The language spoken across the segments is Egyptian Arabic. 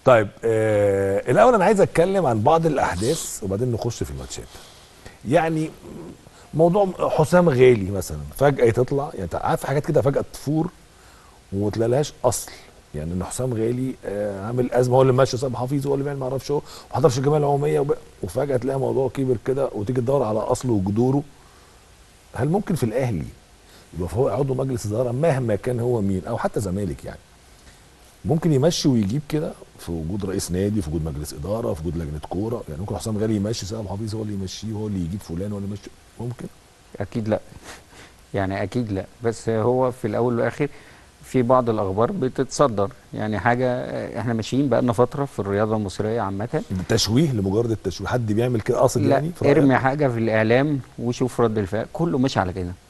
طيب آه الاول انا عايز اتكلم عن بعض الاحداث وبعدين نخش في الماتشات يعني موضوع حسام غالي مثلا فجاه تطلع يعني عارف حاجات كده فجاه تفور وتلاقيلهاش اصل يعني ان حسام غالي آه عامل ازمه هو اللي ماشي صاحب حفيظ هو اللي بيعمل ما اعرفش هو ما حضرش الجمعيه العموميه وب- وفجاه تلاقي موضوع كبر كده وتيجي تدور على اصله وجذوره هل ممكن في الاهلي يبقى هو عضو مجلس اداره مهما كان هو مين او حتى زمالك يعني ممكن يمشي ويجيب كده في وجود رئيس نادي في وجود مجلس اداره في وجود لجنه كوره يعني ممكن حسام غالي يمشي سامح حفيظ هو اللي يمشيه هو اللي يجيب فلان هو اللي يمشي ممكن اكيد لا يعني اكيد لا بس هو في الاول والاخر في بعض الاخبار بتتصدر يعني حاجه احنا ماشيين بقالنا فتره في الرياضه المصريه عامه تشويه لمجرد التشويه حد بيعمل كده قاصد لا يعني في رأيك؟ ارمي حاجه في الاعلام وشوف رد الفعل كله ماشي على كده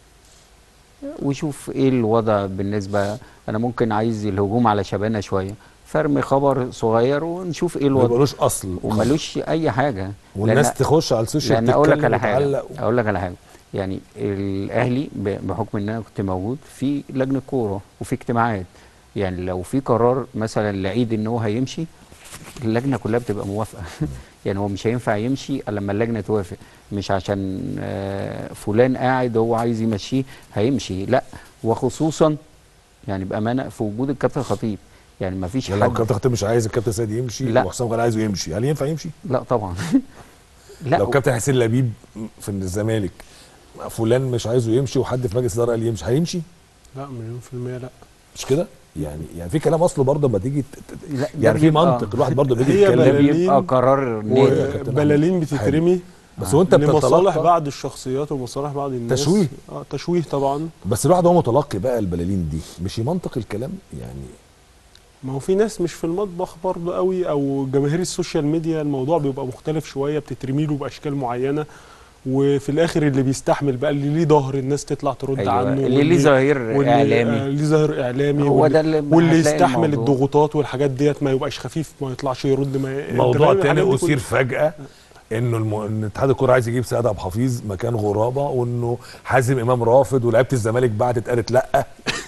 وشوف ايه الوضع بالنسبه انا ممكن عايز الهجوم على شبانه شويه فارمي خبر صغير ونشوف ايه ما الوضع يبقاش اصل وملوش اي حاجه والناس لأن- تخش على السوشيال لان اقول لك تتكلم على حاجه وتعلق. اقول لك على حاجه يعني الاهلي ب- بحكم ان انا كنت موجود في لجنه كوره وفي اجتماعات يعني لو في قرار مثلا لعيد ان هو هيمشي اللجنه كلها بتبقى موافقه يعني هو مش هينفع يمشي الا لما اللجنه توافق مش عشان آه، فلان قاعد هو عايز يمشيه هيمشي لا وخصوصا يعني بامانه في وجود الكابتن خطيب يعني ما فيش يعني لو حد الكابتن خطيب مش عايز الكابتن سيد يمشي لا. وحسام غالي عايزه يمشي هل ينفع يمشي؟ لا طبعا لا لو الكابتن حسين لبيب في الزمالك فلان مش عايزه يمشي وحد في مجلس الاداره قال يمشي هيمشي لا مليون في المية لا مش كده؟ يعني يعني في كلام اصله برضه لما تيجي ت- ت- لا، ده يعني في بيبقى- منطق الواحد برضه بيجي هي ده يتكلم بلالين بيبقى قرار نادي كابتن وبلالين أحمد. بتترمي بس وانت لمصالح بتتلقى بعض الشخصيات ومصالح بعض الناس تشويه. اه تشويه طبعا بس الواحد وهو متلقي بقى البلالين دي مش يمنطق الكلام يعني ما هو في ناس مش في المطبخ برضه قوي او جماهير السوشيال ميديا الموضوع بيبقى مختلف شويه بتترمي له باشكال معينه وفي الاخر اللي بيستحمل بقى اللي ليه ظهر الناس تطلع ترد أيوة. عنه اللي واللي- ليه ظهير واللي- اعلامي آه، ليه ظهر اعلامي هو واللي- ده اللي واللي هتلاقي يستحمل الموضوع. الضغوطات والحاجات ديت ما يبقاش خفيف ما يطلعش يرد ما أنت موضوع فاهم الحاجات تاني دي اثير كلها؟ فجاه انه الم... ان اتحاد الكوره عايز يجيب سيد عبد الحفيظ مكان غرابه وانه حازم امام رافض ولعيبه الزمالك بعتت قالت لا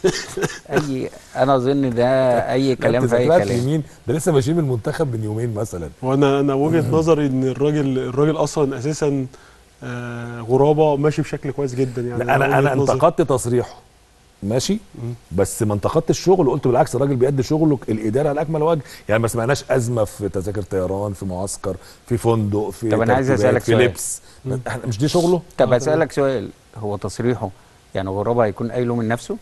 اي انا اظن ده اي كلام في اي طلعت كلام يمين ده لسه ماشيين من المنتخب من يومين مثلا وانا انا وجهه نظري ان الراجل الراجل اصلا اساسا آه غرابه ماشي بشكل كويس جدا يعني لا انا وجهة انا نظري. انتقدت تصريحه ماشي بس ما انتقدتش الشغل وقلت بالعكس الراجل بيأدي شغله الاداره على اكمل وجه يعني ما سمعناش ازمه في تذاكر طيران في معسكر في فندق في طب أنا عايز ترتيبات، أسألك في سؤال. لبس احنا مش دي شغله طب آه، اسالك سؤال هو تصريحه يعني غرابه هيكون قايله من نفسه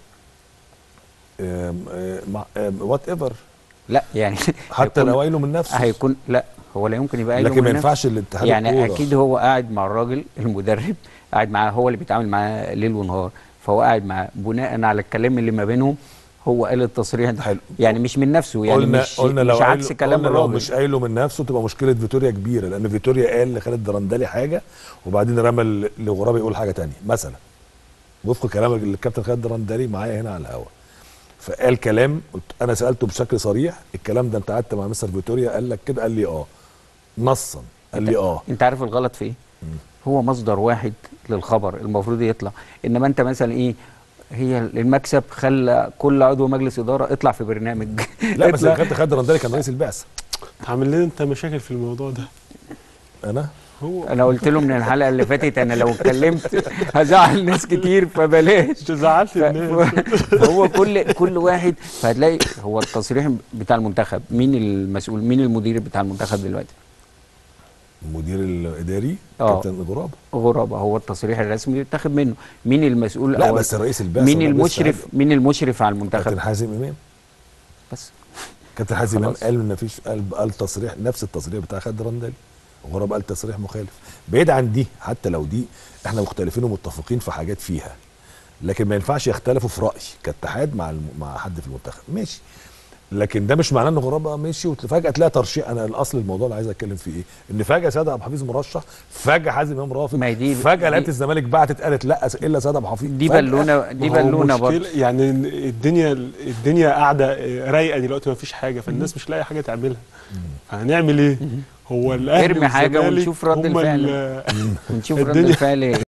وات ايفر لا يعني حتى هيكون- لو قايله من نفسه هيكون لا هو لا يمكن يبقى قايله لكن من ما نفسه. ينفعش الاتحاد يعني الكورة. اكيد هو قاعد مع الراجل المدرب قاعد معاه هو اللي بيتعامل معاه ليل ونهار فهو قاعد معاه بناء على الكلام اللي ما بينهم هو قال التصريح ده حلو. يعني مش من نفسه يعني قلنا مش قلنا لو مش عكس قايله- كلام قلنا لو الراجل مش قايله من نفسه تبقى مشكله فيتوريا كبيره لان فيتوريا قال لخالد درندلي حاجه وبعدين رمى ل- لغرابي يقول حاجه تانية مثلا وفق كلام الكابتن خالد درندلي معايا هنا على الهوا فقال كلام قلت انا سالته بشكل صريح الكلام ده انت قعدت مع مستر فيتوريا قال لك كده قال لي اه نصا قال لي اه انت عارف الغلط في ايه هو مصدر واحد للخبر المفروض يطلع انما انت مثلا ايه هي المكسب خلى كل عضو مجلس اداره اطلع في برنامج لا بس اطلع. الكابتن خالد درندلي كان رئيس البعثه عامل لنا انت مشاكل في الموضوع ده انا هو انا قلت له من الحلقه اللي فاتت انا لو اتكلمت هزعل ناس كتير فبلاش انت زعلت الناس هو كل كل واحد فهتلاقي هو التصريح بتاع المنتخب مين المسؤول مين المدير بتاع المنتخب دلوقتي المدير الاداري آه. كابتن غراب غرابه هو التصريح الرسمي اللي اتاخد منه مين المسؤول لا أو بس رئيس البعثه مين ولا لسه المشرف مين المشرف على المنتخب كابتن حازم امام بس كابتن حازم امام خلاص. قال ان مفيش قال, قال تصريح نفس التصريح بتاع خالد رندلي غراب قال تصريح مخالف بعيد عن دي حتى لو دي احنا مختلفين ومتفقين في حاجات فيها لكن ما ينفعش يختلفوا في راي كاتحاد مع الم... مع حد في المنتخب ماشي لكن ده مش معناه ان غرابه ماشي وفجاه تلاقي ترشيح انا الاصل الموضوع اللي عايز اتكلم فيه ايه ان فجاه سيد عبد الحفيظ مرشح فجاه حازم امام رافض ما هي دي- فجاه دي- لعيبه الزمالك بعتت قالت لا الا سيد عبد الحفيظ دي فجأة. بالونه دي ما هو بالونه مشكلة- برضه يعني الدنيا الدنيا قاعده رايقه دلوقتي ما فيش حاجه فالناس مش لاقي حاجه تعملها هنعمل ايه هو الاهلي ارمي حاجة والزمالك ونشوف رد هما الفعل. ال- ونشوف رد الدنيا- الفعل ايه